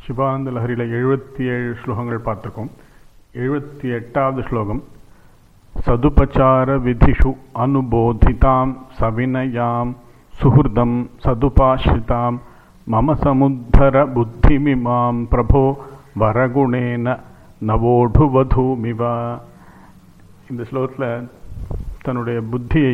சிவானந்த லஹரியில் எழுபத்தி ஏழு ஸ்லோகங்கள் பார்த்துருக்கோம் எழுபத்தி எட்டாவது ஸ்லோகம் சதுபச்சார விதிஷு அனுபோதிதாம் சவினயாம் சுஹൃதம் சதுபாஸ்ரிதாம் மம சமுத்தர புத்திமிமாம் பிரபோ வரகுணேன நவோடுவதூமிவா இந்த ஸ்லோகத்தில் தன்னுடைய புத்தியை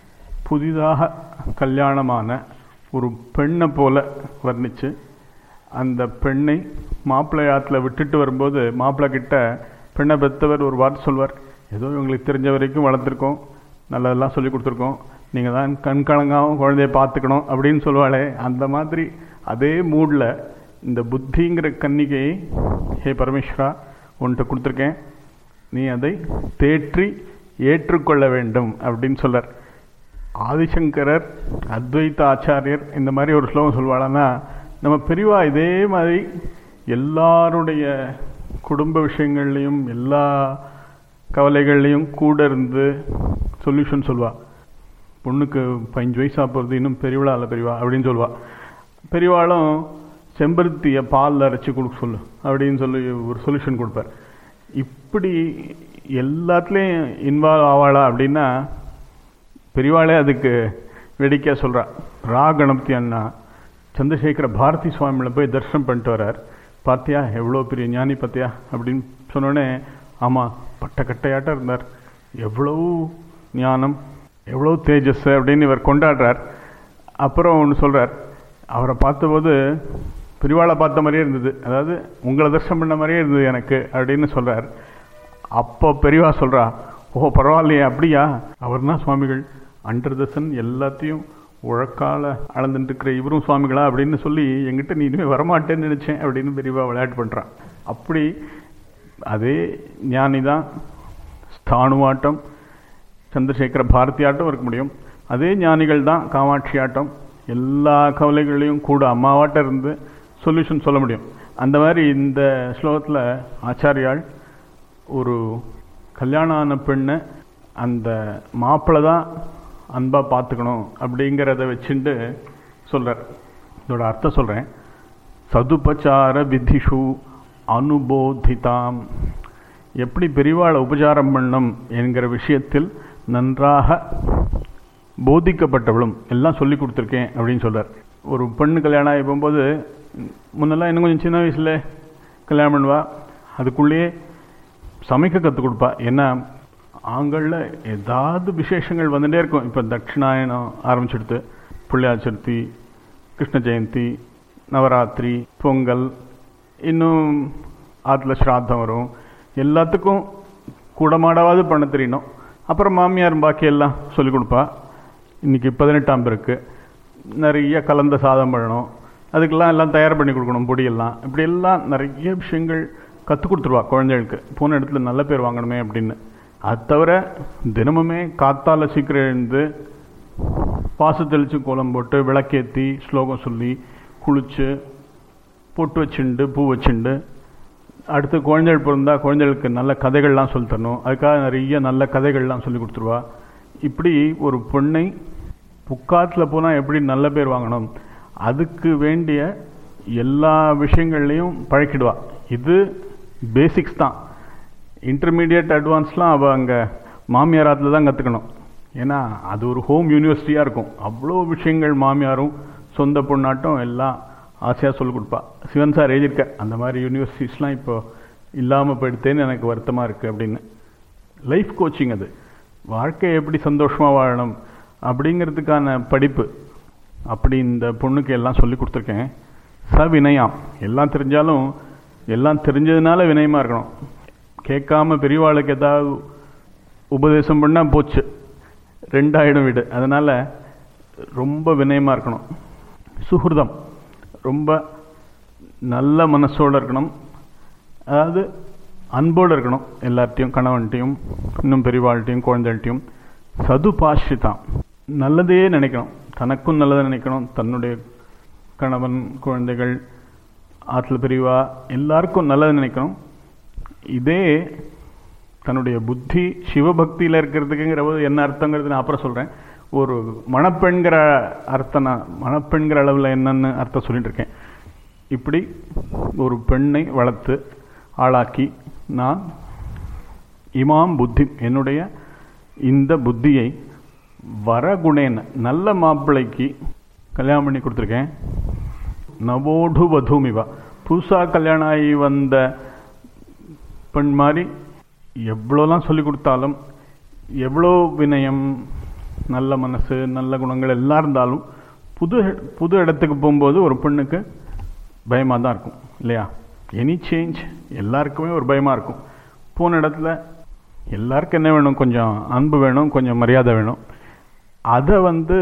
புதிதாக கல்யாணமான ஒரு பெண்ணை போல வர்ணித்து அந்த பெண்ணை மாப்பிள்ளையாத்தில் விட்டுட்டு வரும்போது மாப்பிள்ளை கிட்ட பெண்ணை பெற்றவர் ஒரு வார்த்தை சொல்வார் ஏதோ இவங்களுக்கு தெரிஞ்ச வரைக்கும் வளர்த்துருக்கோம் நல்லதெல்லாம் சொல்லி கொடுத்துருக்கோம் நீங்கள் தான் கண் கலங்காமல் குழந்தைய பார்த்துக்கணும் அப்படின்னு சொல்லுவாளே அந்த மாதிரி அதே மூடில் இந்த புத்திங்கிற கன்னிகையை ஹே பரமேஸ்வரா உன்கிட்ட கொடுத்துருக்கேன் நீ அதை தேற்றி ஏற்றுக்கொள்ள வேண்டும் அப்படின்னு சொல்கிறார் ஆதிசங்கரர் அத்வைத ஆச்சாரியர் இந்த மாதிரி ஒரு ஸ்லோகம் சொல்வாளான்னா நம்ம பெரியவா இதே மாதிரி எல்லாருடைய குடும்ப விஷயங்கள்லையும் எல்லா கவலைகள்லையும் கூட இருந்து சொல்யூஷன் சொல்வா பொண்ணுக்கு பதினஞ்சு வயசா போகிறது இன்னும் பெரியவளா இல்லை பெரியவா அப்படின்னு சொல்லுவா பெரியவாளும் செம்பருத்தியை பாலில் அரைச்சி கொடுக்க சொல்லு அப்படின்னு சொல்லி ஒரு சொல்யூஷன் கொடுப்பார் இப்படி எல்லாத்துலேயும் இன்வால்வ் ஆவாளா அப்படின்னா பெரியவாளே அதுக்கு வேடிக்கையாக சொல்கிறா ரா கணபதி அண்ணா சந்திரசேகர பாரதி சுவாமியில் போய் தரிசனம் பண்ணிட்டு வரார் பார்த்தியா எவ்வளோ பெரிய ஞானி பார்த்தியா அப்படின்னு சொன்னோடனே ஆமாம் பட்ட கட்டையாட்டம் இருந்தார் எவ்வளவு ஞானம் எவ்வளோ தேஜஸ் அப்படின்னு இவர் கொண்டாடுறார் அப்புறம் ஒன்று சொல்கிறார் அவரை பார்த்தபோது பெரியவாளை பார்த்த மாதிரியே இருந்தது அதாவது உங்களை தரிசனம் பண்ண மாதிரியே இருந்தது எனக்கு அப்படின்னு சொல்கிறார் அப்போ பெரியவா சொல்கிறா ஓ பரவாயில்லையே அப்படியா அவர் தான் சுவாமிகள் அண்டர்தசன் எல்லாத்தையும் உழக்கால அளந்துட்டு இருக்கிற இவரும் சுவாமிகளா அப்படின்னு சொல்லி எங்கிட்ட நீ இனிமேல் வரமாட்டேன்னு நினச்சேன் அப்படின்னு பெரியவா விளையாட்டு பண்ணுறான் அப்படி அதே ஞானி தான் ஸ்தானுவாட்டம் சந்திரசேகர பாரதி ஆட்டம் இருக்க முடியும் அதே ஞானிகள் தான் காமாட்சி ஆட்டம் எல்லா கவலைகளையும் கூட அம்மாவாட்டம் இருந்து சொல்யூஷன் சொல்ல முடியும் அந்த மாதிரி இந்த ஸ்லோகத்தில் ஆச்சாரியால் ஒரு கல்யாணம் ஆன பெண்ணை அந்த மாப்பிள்ளை தான் அன்பாக பார்த்துக்கணும் அப்படிங்கிறத வச்சுட்டு சொல்கிறார் இதோட அர்த்தம் சொல்கிறேன் சதுபச்சார விதிஷு அனுபோதிதாம் எப்படி பெரிவாளை உபச்சாரம் பண்ணும் என்கிற விஷயத்தில் நன்றாக போதிக்கப்பட்டவளும் எல்லாம் சொல்லி கொடுத்துருக்கேன் அப்படின்னு சொல்கிறார் ஒரு பெண்ணு கல்யாணம் ஆகி போகும்போது முன்னெல்லாம் இன்னும் கொஞ்சம் சின்ன வயசில் கல்யாணம் பண்ணுவா அதுக்குள்ளேயே சமைக்க கற்றுக் கொடுப்பா ஏன்னா ஆங்களில் ஏதாவது விசேஷங்கள் வந்துகிட்டே இருக்கும் இப்போ தட்சிணாயனம் ஆரம்பிச்செடுத்து பிள்ளையார் சதுர்த்தி கிருஷ்ண ஜெயந்தி நவராத்திரி பொங்கல் இன்னும் ஆற்றுல ஸ்ராத்தம் வரும் எல்லாத்துக்கும் கூடமாடாவது பண்ண தெரியணும் அப்புறம் மாமியார் பாக்கி எல்லாம் சொல்லிக் கொடுப்பா இன்றைக்கி பதினெட்டாம் பேருக்கு நிறைய கலந்த சாதம் பண்ணணும் அதுக்கெல்லாம் எல்லாம் தயார் பண்ணி கொடுக்கணும் பொடியெல்லாம் இப்படி எல்லாம் நிறைய விஷயங்கள் கற்றுக் கொடுத்துருவா குழந்தைகளுக்கு போன இடத்துல நல்ல பேர் வாங்கணுமே அப்படின்னு அது தவிர தினமுமே காத்தால சீக்கிரம் எழுந்து பாசு தெளித்து கோலம் போட்டு விளக்கேற்றி ஸ்லோகம் சொல்லி குளித்து பொட்டு வச்சுண்டு பூ வச்சுண்டு அடுத்து குழந்தைகள் பிறந்தா குழந்தைகளுக்கு நல்ல கதைகள்லாம் சொல்லி தரணும் அதுக்காக நிறைய நல்ல கதைகள்லாம் சொல்லி கொடுத்துருவா இப்படி ஒரு பொண்ணை புக்காத்தில் போனால் எப்படி நல்ல பேர் வாங்கணும் அதுக்கு வேண்டிய எல்லா விஷயங்கள்லையும் பழக்கிடுவா இது பேசிக்ஸ் தான் இன்டர்மீடியட் அட்வான்ஸ்லாம் அவள் அங்கே மாமியாராத்தில் தான் கற்றுக்கணும் ஏன்னா அது ஒரு ஹோம் யூனிவர்சிட்டியாக இருக்கும் அவ்வளோ விஷயங்கள் மாமியாரும் சொந்த பொண்ணாட்டம் எல்லாம் ஆசையாக சொல்லிக் கொடுப்பா சிவன் சார் எழுதியிருக்க அந்த மாதிரி யூனிவர்சிட்டிஸ்லாம் இப்போ இல்லாமல் போயிடுத்தேன்னு எனக்கு வருத்தமாக இருக்குது அப்படின்னு லைஃப் கோச்சிங் அது வாழ்க்கையை எப்படி சந்தோஷமாக வாழணும் அப்படிங்கிறதுக்கான படிப்பு அப்படி இந்த பொண்ணுக்கு எல்லாம் சொல்லி கொடுத்துருக்கேன் ச வினயாம் எல்லாம் தெரிஞ்சாலும் எல்லாம் தெரிஞ்சதுனால வினயமாக இருக்கணும் கேட்காம பெரியவாளுக்கு ஏதாவது உபதேசம் பண்ணால் போச்சு ரெண்டாயிடம் வீடு அதனால் ரொம்ப வினயமாக இருக்கணும் சுஹൃதம் ரொம்ப நல்ல மனசோடு இருக்கணும் அதாவது அன்போடு இருக்கணும் எல்லார்ட்டையும் கணவன்ட்டையும் இன்னும் பெரியவாழ்கிட்டையும் குழந்தைகள்ட்டையும் சதுபாஷிதான் நல்லதே நினைக்கணும் தனக்கும் நல்லதை நினைக்கணும் தன்னுடைய கணவன் குழந்தைகள் ஆற்றுல பிரிவா எல்லாருக்கும் நல்லதை நினைக்கணும் இதே தன்னுடைய புத்தி சிவபக்தியில் இருக்கிறதுக்குங்கிற போது என்ன அர்த்தங்கிறது நான் அப்புறம் சொல்கிறேன் ஒரு மணப்பெண்கிற அர்த்தம் நான் மணப்பெண்கிற அளவில் என்னன்னு அர்த்தம் சொல்லிட்டு இருக்கேன் இப்படி ஒரு பெண்ணை வளர்த்து ஆளாக்கி நான் இமாம் புத்தி என்னுடைய இந்த புத்தியை வரகுணேன நல்ல மாப்பிள்ளைக்கு கல்யாணம் பண்ணி கொடுத்துருக்கேன் நவோடு வதுமிவா புதுசாக கல்யாணம் ஆகி வந்த பெண் மாதிரி எவ்வளோலாம் சொல்லி கொடுத்தாலும் எவ்வளோ வினயம் நல்ல மனசு நல்ல குணங்கள் எல்லாம் இருந்தாலும் புது புது இடத்துக்கு போகும்போது ஒரு பெண்ணுக்கு பயமாக தான் இருக்கும் இல்லையா எனி சேஞ்ச் எல்லாருக்குமே ஒரு பயமாக இருக்கும் போன இடத்துல எல்லாருக்கும் என்ன வேணும் கொஞ்சம் அன்பு வேணும் கொஞ்சம் மரியாதை வேணும் அதை வந்து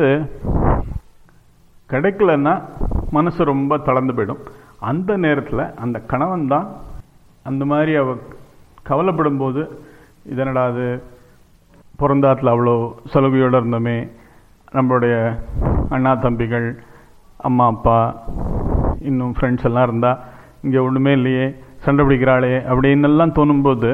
கிடைக்கலன்னா மனசு ரொம்ப தளர்ந்து போயிடும் அந்த நேரத்தில் அந்த கணவன் தான் அந்த மாதிரி அவ கவலைப்படும் போது இதனடா அது பிறந்தாத்தில் அவ்வளோ சலுகையோடு இருந்தோமே நம்மளுடைய அண்ணா தம்பிகள் அம்மா அப்பா இன்னும் ஃப்ரெண்ட்ஸ் எல்லாம் இருந்தால் இங்கே ஒன்றுமே இல்லையே சண்டை பிடிக்கிறாளே அப்படின்னெல்லாம் தோணும்போது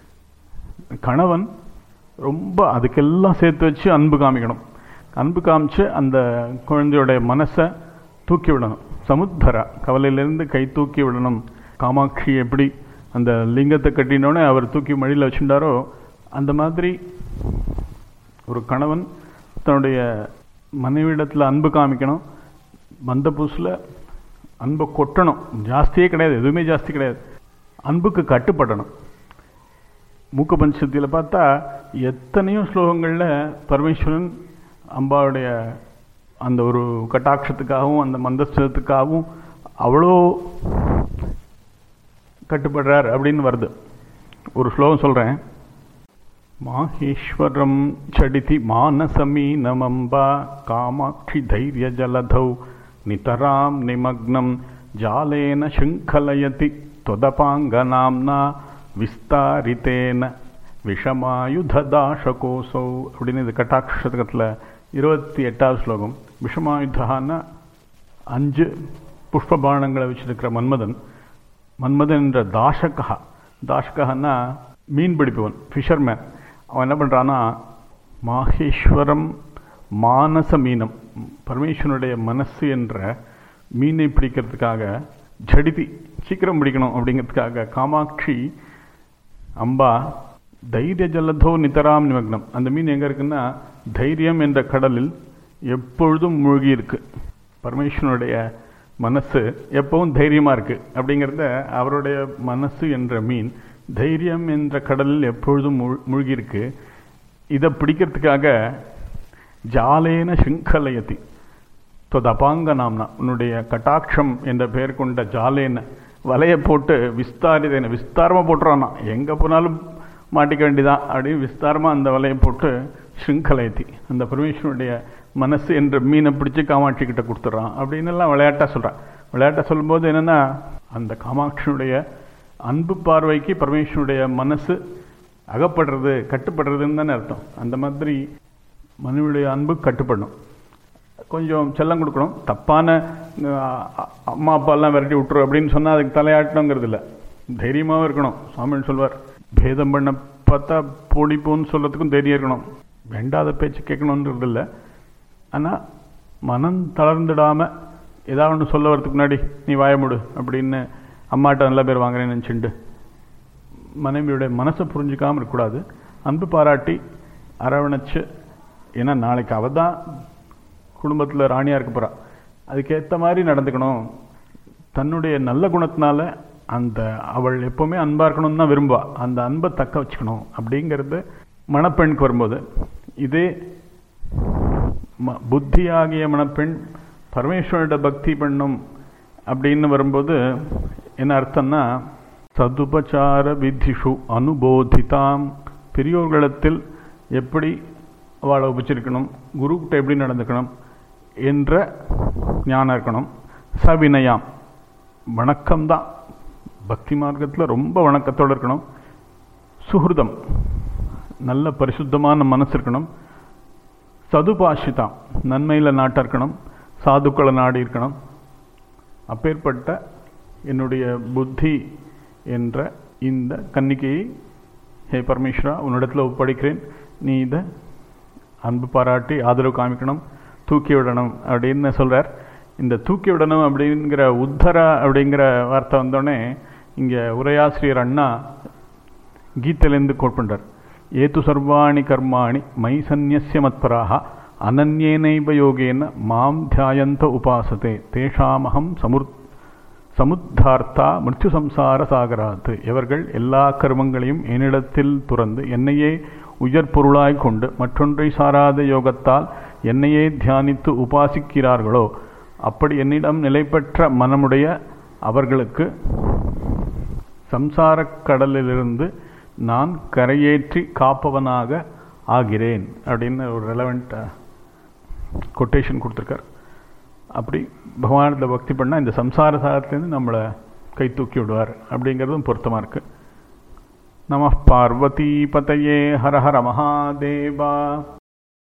கணவன் ரொம்ப அதுக்கெல்லாம் சேர்த்து வச்சு அன்பு காமிக்கணும் அன்பு காமிச்சு அந்த குழந்தையோடைய மனசை தூக்கி விடணும் சமுத்தரா கவலையிலேருந்து கை தூக்கி விடணும் காமாட்சி எப்படி அந்த லிங்கத்தை கட்டினோடனே அவர் தூக்கி மடியில் வச்சுட்டாரோ அந்த மாதிரி ஒரு கணவன் தன்னுடைய மனைவிடத்தில் அன்பு காமிக்கணும் வந்த புதுசில் அன்பை கொட்டணும் ஜாஸ்தியே கிடையாது எதுவுமே ஜாஸ்தி கிடையாது அன்புக்கு கட்டுப்படணும் மூக்க பஞ்சத்தில் பார்த்தா எத்தனையோ ஸ்லோகங்களில் பரமேஸ்வரன் அம்பாவுடைய அந்த ஒரு கட்டாட்சத்துக்காகவும் அந்த மந்தஸ்தத்துக்காகவும் அவ்வளோ கட்டுப்படுறார் அப்படின்னு வருது ஒரு ஸ்லோகம் சொல்கிறேன் மாஹேஸ்வரம் சடிதி மானசமீனமம்பா காமாட்சி தைரிய ஜலதௌ நிதராம் நிமக்னம் ஜாலேன சிங்கலயதி தொதபாங்கநாம்னா விஸ்தாரித்தேன விஷமாயுதாஷகோசௌ அப்படின்னு இது கட்டாட்சதகத்தில் இருபத்தி எட்டாவது ஸ்லோகம் விஷமாயுதான அஞ்சு புஷ்பபானங்களை வச்சிருக்கிற மன்மதன் மன்மதன் என்ற தாஷகா தாஷகன்னா மீன் பிடிப்பவன் ஃபிஷர்மேன் அவன் என்ன பண்ணுறான்னா மாஹேஸ்வரம் மானச மீனம் பரமேஸ்வரனுடைய மனசு என்ற மீனை பிடிக்கிறதுக்காக ஜடிதி சீக்கிரம் பிடிக்கணும் அப்படிங்கிறதுக்காக காமாட்சி அம்பா தைரிய ஜலதோ நிதராம் நிமக்னம் அந்த மீன் எங்கே இருக்குன்னா தைரியம் என்ற கடலில் எப்பொழுதும் மூழ்கி இருக்கு பரமேஸ்வரனுடைய மனசு எப்பவும் தைரியமாக இருக்கு அப்படிங்கிறத அவருடைய மனசு என்ற மீன் தைரியம் என்ற கடலில் எப்பொழுதும் மூழ்கி இருக்கு இதை பிடிக்கிறதுக்காக ஜாலேன சிங்கலயத்தி தொதபாங்க நாம்னா உன்னுடைய கட்டாட்சம் என்ற பெயர் கொண்ட ஜாலேன வலையை போட்டு விஸ்தாரிதேன விஸ்தாரமாக போட்டுறானா எங்கே போனாலும் மாட்டிக்க வேண்டிதான் அப்படின்னு விஸ்தாரமாக அந்த வலையை போட்டு சிங்கலயத்தி அந்த பரமேஸ்வரனுடைய மனசு என்ற மீனை பிடிச்சி காமாட்சி கிட்ட கொடுத்துட்றான் அப்படின்னு எல்லாம் விளையாட்டாக சொல்கிறான் விளையாட்டாக சொல்லும்போது என்னென்னா அந்த காமாட்சியுடைய அன்பு பார்வைக்கு பரமேஸ்வரனுடைய மனசு அகப்படுறது கட்டுப்படுறதுன்னு தானே அர்த்தம் அந்த மாதிரி மனுடைய அன்பு கட்டுப்படணும் கொஞ்சம் செல்லம் கொடுக்கணும் தப்பான அம்மா அப்பாலாம் விரட்டி விட்டுரு அப்படின்னு சொன்னால் அதுக்கு தலையாட்டணுங்கிறது இல்லை தைரியமாகவும் இருக்கணும் சுவாமின்னு சொல்வார் பேதம் பண்ண பார்த்தா போடிப்போன்னு சொல்கிறதுக்கும் தைரியம் இருக்கணும் வேண்டாத பேச்சு கேட்கணுன்றது இல்லை ஆனால் மனம் தளர்ந்துடாமல் ஏதாவது ஒன்று சொல்ல வரதுக்கு முன்னாடி நீ வாயமுடு அப்படின்னு அம்மாட்ட நல்ல பேர் வாங்குறேன்னு நினச்சிண்டு மனைவியுடைய மனசை புரிஞ்சுக்காமல் இருக்கக்கூடாது அன்பு பாராட்டி அரவணைச்சு ஏன்னா நாளைக்கு அவள் தான் குடும்பத்தில் ராணியாக இருக்க போகிறா அதுக்கேற்ற மாதிரி நடந்துக்கணும் தன்னுடைய நல்ல குணத்தினால அந்த அவள் எப்போவுமே அன்பாக இருக்கணும்னு தான் விரும்புவா அந்த அன்பை தக்க வச்சுக்கணும் அப்படிங்கிறது மணப்பெண்ணுக்கு வரும்போது இதே ம புத்தியாகிய மணப்பெண் பரமேஸ்வரோட பக்தி பண்ணும் அப்படின்னு வரும்போது என்ன அர்த்தம்னா சதுபச்சார விதிஷு அனுபோதிதாம் பெரியோர்களிடத்தில் எப்படி அவளை உபச்சிருக்கணும் குருக்கிட்ட எப்படி நடந்துக்கணும் என்ற ஞானம் இருக்கணும் சவினயாம் வணக்கம்தான் பக்தி மார்க்கத்தில் ரொம்ப வணக்கத்தோடு இருக்கணும் சுஹൃதம் நல்ல பரிசுத்தமான மனசு இருக்கணும் சதுபாஷிதாம் நன்மையில் நாட்டம் இருக்கணும் சாதுக்களை நாடி இருக்கணும் அப்பேற்பட்ட என்னுடைய புத்தி என்ற இந்த கன்னிகையை ஹே பரமேஸ்வரா உன்னிடத்தில் ஒப்படைக்கிறேன் நீ இதை அன்பு பாராட்டி ஆதரவு காமிக்கணும் தூக்கி விடணும் அப்படின்னு சொல்கிறார் இந்த தூக்கி விடணும் அப்படிங்கிற உத்தர அப்படிங்கிற வார்த்தை வந்தோடனே இங்கே உரையாசிரியர் அண்ணா கீதையிலேருந்து கோட் பண்ணுறார் ஏத்து சர்வாணி கர்மாணி மை சந்நியசிய மத்பராக அனன்யேனைவ யோகேன மாம் தியாயந்த உபாசதே தேஷாமகம் சமுர் சமுத்தார்த்தா மிருத்யு சம்சார சாகராத்து எவர்கள் எல்லா கர்மங்களையும் என்னிடத்தில் துறந்து என்னையே உயர் பொருளாய் கொண்டு மற்றொன்றை சாராத யோகத்தால் என்னையே தியானித்து உபாசிக்கிறார்களோ அப்படி என்னிடம் நிலை பெற்ற மனமுடைய அவர்களுக்கு சம்சாரக் கடலிலிருந்து நான் கரையேற்றி காப்பவனாக ஆகிறேன் அப்படின்னு ஒரு ரெலவெண்ட் கொட்டேஷன் கொடுத்துருக்கார் அப்படி பகவானில் பக்தி பண்ணால் இந்த சம்சார சாகத்திலேருந்து நம்மளை கை தூக்கி விடுவார் அப்படிங்கிறதும் பொருத்தமாக இருக்குது நம பார்வதி பதையே ஹர ஹர மகாதேவா